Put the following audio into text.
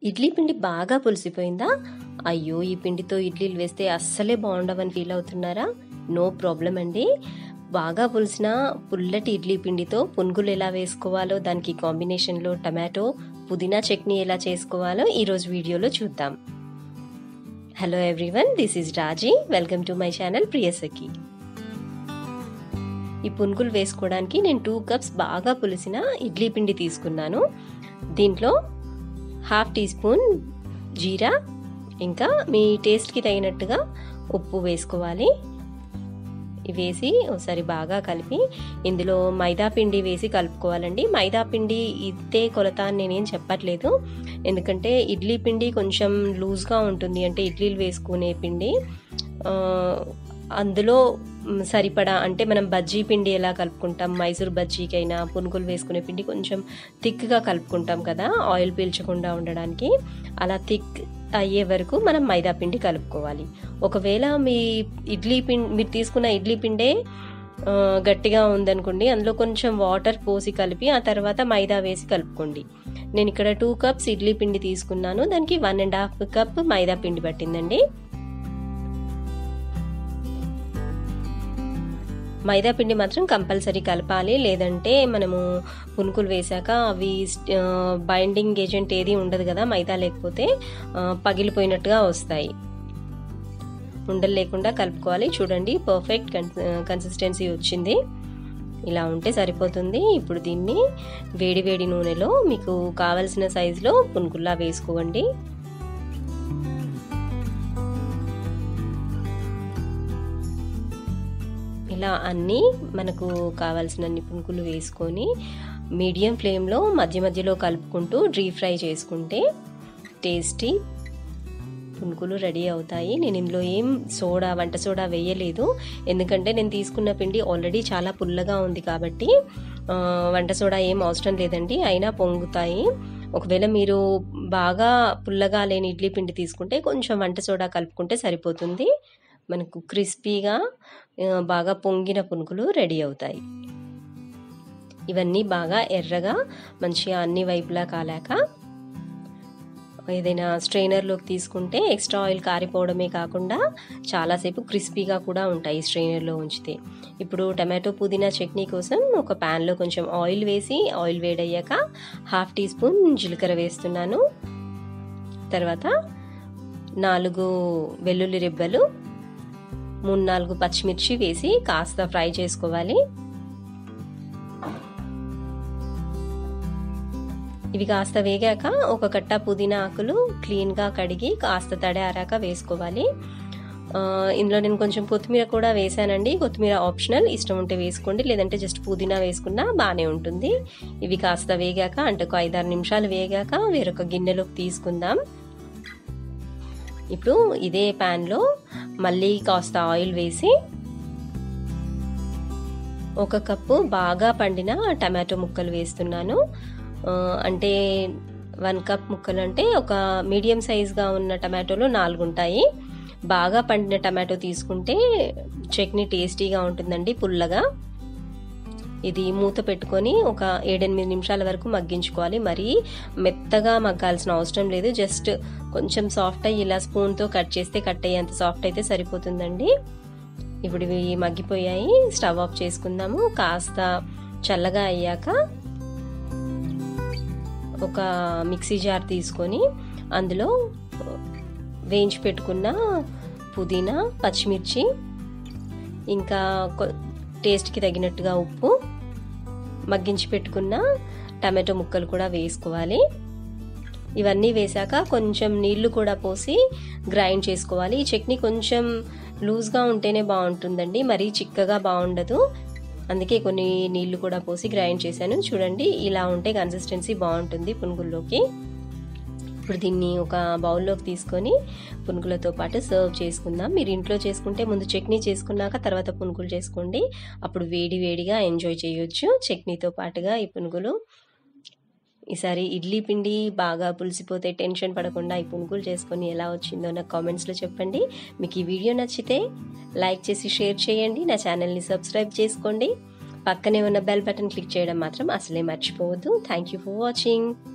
ఇడ్లీ పిండి బాగా పులిసిపోయిందా అయ్యో ఈ పిండితో ఇడ్లీలు వేస్తే అస్సలే బాగుండవని ఫీల్ అవుతున్నారా నో ప్రాబ్లం అండి బాగా పులిసిన పుల్లటి ఇడ్లీ పిండితో పునుగులు ఎలా వేసుకోవాలో దానికి కాంబినేషన్లో టమాటో పుదీనా చట్నీ ఎలా చేసుకోవాలో ఈరోజు వీడియోలో చూద్దాం hello everyone this is Raji welcome to my channel Priyasakhi ఈ పునుగులు వేసుకోవడానికి నేను టూ కప్స్ బాగా పులిసిన ఇడ్లీ పిండి తీసుకున్నాను దీంట్లో హాఫ్ టీ స్పూన్ జీరా ఇంకా మీ టేస్ట్కి తగినట్టుగా ఉప్పు వేసుకోవాలి వేసి ఒకసారి బాగా కలిపి ఇందులో మైదా పిండి వేసి కలుపుకోవాలండి మైదా పిండి ఇదే కొలత అని నేనేం చెప్పట్లేదు ఎందుకంటే ఇడ్లీ పిండి కొంచెం లూజ్గా ఉంటుంది అంటే ఇడ్లీలు వేసుకునే పిండి అందులో సరిపడా అంటే మనం బజ్జీ పిండి ఎలా కలుపుకుంటాం మైసూర్ బజ్జీకైనా పునుగులు వేసుకునే పిండి కొంచెం థిక్గా కలుపుకుంటాం కదా ఆయిల్ పీల్చకుండా ఉండడానికి అలా థిక్ అయ్యే వరకు మనం మైదా పిండి కలుపుకోవాలి ఒకవేళ మీ ఇడ్లీ పిండి మీరు తీసుకున్న ఇడ్లీ పిండే గట్టిగా ఉందనుకోండి అందులో కొంచెం వాటర్ పోసి కలిపి ఆ తర్వాత మైదా వేసి కలుపుకోండి నేను ఇక్కడ టూ కప్స్ ఇడ్లీ పిండి తీసుకున్నాను దానికి వన్ అండ్ హాఫ్ కప్ మైదా పిండి పట్టిందండి మైదా పిండి మాత్రం కంపల్సరీ కలపాలి లేదంటే మనము పునుకులు వేశాక అవి బైండింగ్ ఏజెంట్ ఏది ఉండదు కదా మైదా లేకపోతే పగిలిపోయినట్టుగా వస్తాయి ఉండలు లేకుండా కలుపుకోవాలి చూడండి పర్ఫెక్ట్ కన్సిస్టెన్సీ వచ్చింది ఇలా ఉంటే సరిపోతుంది ఇప్పుడు దీన్ని వేడి వేడి నూనెలో మీకు కావలసిన సైజులో పునుకుల్లా వేసుకోండి ఇలా అన్నీ మనకు కావాల్సినన్ని పునుకులు వేసుకొని మీడియం ఫ్లేమ్లో మధ్య మధ్యలో కలుపుకుంటూ డీ ఫ్రై చేసుకుంటే టేస్టీ పునుకులు రెడీ అవుతాయి నేను ఇందులో ఏం సోడా వంట సోడా వేయలేదు ఎందుకంటే నేను తీసుకున్న పిండి ఆల్రెడీ చాలా పుల్లగా ఉంది కాబట్టి వంట సోడా ఏం అవసరం లేదండి అయినా పొంగుతాయి ఒకవేళ మీరు బాగా పుల్లగా లేని ఇడ్లీ పిండి తీసుకుంటే కొంచెం వంట సోడా కలుపుకుంటే సరిపోతుంది మనకు క్రిస్పీగా బాగా పొంగిన పునుకులు రెడీ అవుతాయి ఇవన్నీ బాగా ఎర్రగా మంచిగా అన్ని వైపులా కాలాక ఏదైనా స్ట్రైనర్లోకి తీసుకుంటే ఎక్స్ట్రా ఆయిల్ కారిపోవడమే కాకుండా చాలాసేపు క్రిస్పీగా కూడా ఉంటాయి స్ట్రైనర్లో ఉంచితే ఇప్పుడు టమాటో పుదీనా చట్నీ కోసం ఒక ప్యాన్లో కొంచెం ఆయిల్ వేసి ఆయిల్ వేడయ్యాక హాఫ్ టీ స్పూన్ జీలకర్ర వేస్తున్నాను తర్వాత నాలుగు వెల్లుల్లి రెబ్బలు మూడు నాలుగు పచ్చిమిర్చి వేసి కాస్త ఫ్రై చేసుకోవాలి ఇవి కాస్త వేగాక ఒక కట్ట పుదీనా ఆకులు క్లీన్గా కడిగి కాస్త తడి ఆరాక వేసుకోవాలి ఇందులో నేను కొంచెం కొత్తిమీర కూడా వేసానండి కొత్తిమీర ఆప్షనల్ ఇష్టం ఉంటే వేసుకోండి లేదంటే జస్ట్ పుదీనా వేసుకున్నా బాగానే ఉంటుంది ఇవి కాస్త వేగాక అంటే ఒక ఐదారు నిమిషాలు వేగాక వేరొక గిన్నెలోకి తీసుకుందాం ఇప్పుడు ఇదే ప్యాన్లో మళ్ళీ కాస్త ఆయిల్ వేసి ఒక కప్పు బాగా పండిన టమాటో ముక్కలు వేస్తున్నాను అంటే వన్ కప్ ముక్కలు అంటే ఒక మీడియం సైజ్గా ఉన్న టమాటోలు నాలుగు ఉంటాయి బాగా పండిన టమాటో తీసుకుంటే చట్నీ టేస్టీగా ఉంటుందండి పుల్లగా ఇది మూత పెట్టుకొని ఒక ఏడెనిమిది నిమిషాల వరకు మగ్గించుకోవాలి మరీ మెత్తగా మగ్గాల్సిన అవసరం లేదు జస్ట్ కొంచెం సాఫ్ట్ అయ్యి ఇలా స్పూన్తో కట్ చేస్తే కట్ అయ్యేంత సాఫ్ట్ అయితే సరిపోతుందండి ఇప్పుడు ఇవి మగ్గిపోయాయి స్టవ్ ఆఫ్ చేసుకుందాము కాస్త చల్లగా అయ్యాక ఒక మిక్సీ జార్ తీసుకొని అందులో వేయించి పెట్టుకున్న పుదీనా పచ్చిమిర్చి ఇంకా టేస్ట్కి తగినట్టుగా ఉప్పు మగ్గించి పెట్టుకున్న టమాటో ముక్కలు కూడా వేసుకోవాలి ఇవన్నీ వేసాక కొంచెం నీళ్లు కూడా పోసి గ్రైండ్ చేసుకోవాలి ఈ చట్నీ కొంచెం లూజ్గా ఉంటేనే బాగుంటుందండి మరీ చిక్కగా బాగుండదు అందుకే కొన్ని నీళ్లు కూడా పోసి గ్రైండ్ చేశాను చూడండి ఇలా ఉంటే కన్సిస్టెన్సీ బాగుంటుంది పునుగుల్లోకి ఇప్పుడు దీన్ని ఒక బౌల్లోకి తీసుకొని పునుగులతో పాటు సర్వ్ చేసుకుందాం మీరు ఇంట్లో చేసుకుంటే ముందు చట్నీ చేసుకున్నాక తర్వాత పునుగులు చేసుకోండి అప్పుడు వేడి వేడిగా ఎంజాయ్ చేయొచ్చు చట్నీతో పాటుగా ఈ పునుగులు ఈసారి ఇడ్లీ పిండి బాగా పులిసిపోతే టెన్షన్ పడకుండా ఈ పునుగులు చేసుకొని ఎలా వచ్చిందో నాకు కామెంట్స్లో చెప్పండి మీకు ఈ వీడియో నచ్చితే లైక్ చేసి షేర్ చేయండి నా ఛానల్ని సబ్స్క్రైబ్ చేసుకోండి పక్కనే ఉన్న బెల్ బటన్ క్లిక్ చేయడం మాత్రం అసలే మర్చిపోవద్దు థ్యాంక్ యూ ఫర్ వాచింగ్